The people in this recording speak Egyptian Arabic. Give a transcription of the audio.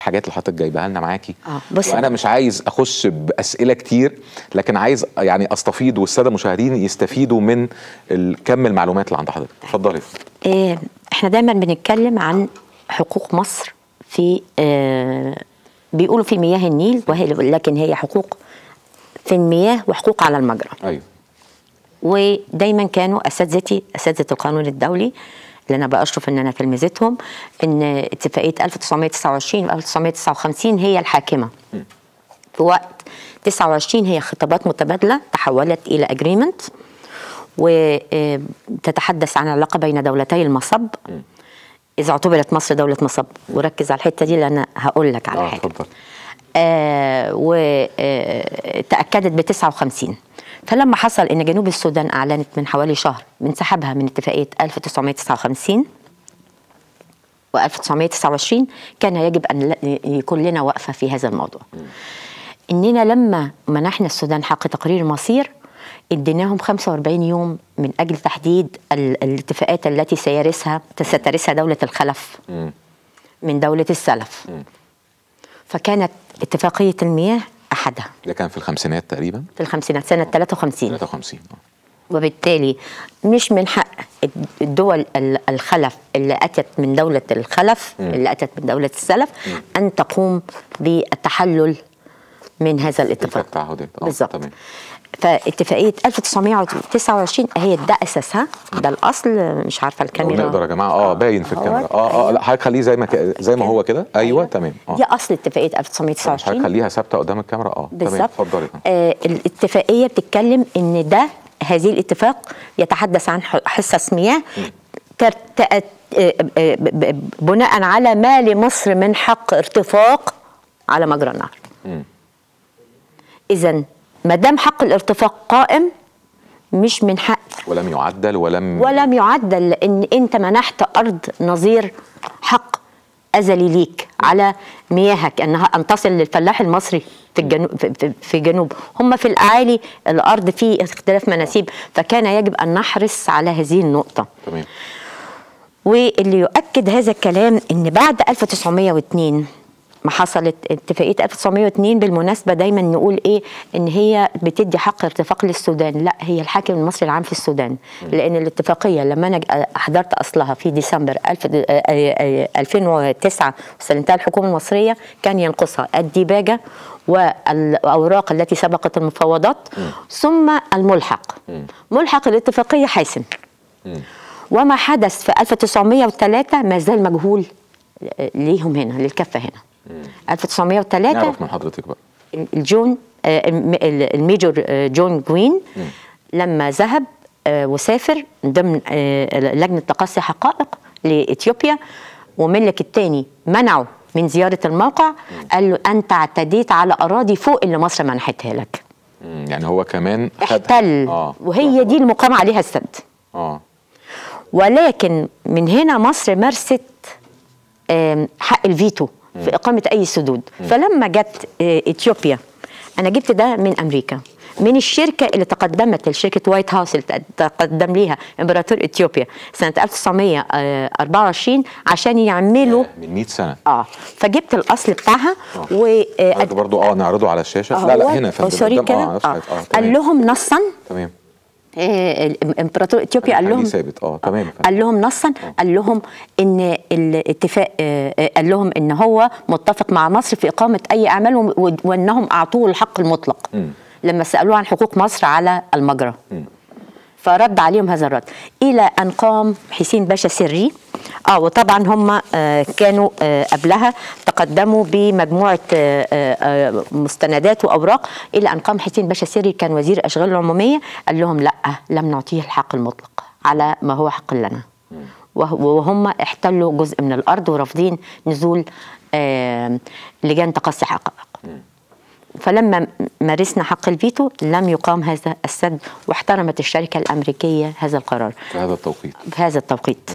الحاجات اللي حضرتك جايبها لنا معاكي آه، بص وانا بقى. مش عايز اخش باسئله كتير لكن عايز يعني استفيض والساده المشاهدين يستفيدوا من ال- كم المعلومات اللي عند حضرتك اتفضلي إيه احنا دايما بنتكلم عن حقوق مصر في آه بيقولوا في مياه النيل وهي لكن هي حقوق في المياه وحقوق على المجرى ايوه ودايما كانوا اساتذتي اساتذه القانون الدولي اللي انا باشرف ان انا تلمذتهم ان اتفاقيه 1929 و 1959 هي الحاكمه في وقت 29 هي خطابات متبادله تحولت الى اجريمنت وتتحدث عن علاقه بين دولتي المصب اذا اعتبرت مصر دوله مصب وركز على الحته دي لان هقول لك على اه حاجه اتفضل آه وتأكدت ب 59 فلما حصل ان جنوب السودان اعلنت من حوالي شهر من سحبها من اتفاقيه 1959 و 1929 كان يجب ان ل- يكون لنا وقفه في هذا الموضوع. اننا لما منحنا السودان حق تقرير المصير اديناهم 45 يوم من اجل تحديد ال- الاتفاقات التي سيرثها سترثها دوله الخلف مم. من دوله السلف. فكانت اتفاقيه المياه احدها ده كان في الخمسينات تقريبا في الخمسينات سنه 53 53 آه. وبالتالي مش من حق الدول ال- الخلف اللي اتت من دوله الخلف اللي اتت من دوله السلف ان تقوم بالتحلل من هذا الاتفاق التعهدات آه، بالظبط تمام فاتفاقيه 1929 هي ده اساسها ده الاصل مش عارفه لو الكاميرا نقدر يا جماعه اه باين في الكاميرا أهوت. اه اه لا حضرتك خليه زي ما ك... زي ما هو كده ايوه تمام اه دي اصل اتفاقيه حضرتك 1929 خليها ثابته قدام الكاميرا اه تمام بالظبط اتفضلي آه الاتفاقيه بتتكلم ان ده هذه الاتفاق يتحدث عن ح- حصص مياه تر- تأت- آه، آه، ب- ب- بناء على ما لمصر من حق ارتفاق على مجرى النهر اذا ما دام حق الارتفاق قائم مش من حق ولم يعدل ولم ولم يعدل لان انت منحت ارض نظير حق ازلي ليك على مياهك انها ان تصل للفلاح المصري في الجنوب في- في, في جنوب هم في الاعالي الارض فيه اختلاف مناسيب فكان يجب ان نحرص على هذه النقطه تمام واللي يؤكد هذا الكلام ان بعد 1902 ما حصلت اتفاقيه 1902 بالمناسبه دايما نقول ايه ان هي بتدي حق ارتفاق للسودان لا هي الحاكم المصري العام في السودان لان الاتفاقيه لما انا احضرت اصلها في ديسمبر 1000 آه، آه، 2009 واستلمتها الحكومه المصريه كان ينقصها الديباجه والاوراق التي سبقت المفاوضات ثم الملحق ملحق الاتفاقيه حاسم وما حدث في 1903 ما زال مجهول ليهم هنا للكفه هنا 1903 نعرف من حضرتك بقى الجون آه، الم- الميجور آه، جون جوين لما ذهب آه، وسافر ضمن آه، لجنه تقصي حقائق لاثيوبيا وملك الثاني منعه من زياره الموقع قال له انت اعتديت على اراضي فوق اللي مصر منحتها لك مم. يعني هو كمان خد احتل اه وهي دي المقام عليها السد اه ولكن من هنا مصر مارست آم، حق الفيتو في إقامة أي سدود فلما جت آه، إثيوبيا أنا جبت ده من أمريكا من الشركة اللي تقدمت لشركة وايت هاوس اللي تقدم ليها إمبراطور إثيوبيا سنة 1924 عشان يعملوا من 100 سنه اه فجبت الاصل بتاعها و برضه برضه اه نعرضه على الشاشه لا لا هنا يا فندم سوري قدام. كده اه, نفس آه. الحاجة. آه. قال تمام. لهم نصا تمام آه، الامبراطور اثيوبيا قال خليه لهم ثابت اه تمام يا فندم. قال لهم نصا قال لهم ان الاتفاق آه، آه، قال لهم ان هو متفق مع مصر في اقامه اي اعمال و- وانهم اعطوه الحق المطلق لما سالوه عن حقوق مصر على المجرى فرد عليهم هذا الرد الى ان قام حسين باشا سري اه وطبعا هم آه كانوا آه قبلها تقدموا بمجموعه آه آه مستندات واوراق الى ان قام حسين باشا سري كان وزير الاشغال العموميه قال لهم لا لم نعطيه الحق المطلق على ما هو حق لنا وه- وهم احتلوا جزء من الارض ورافضين نزول آه لجان تقصي حقائق فلما مارسنا حق الفيتو لم يقام هذا السد واحترمت الشركه الامريكيه هذا القرار في هذا التوقيت في هذا التوقيت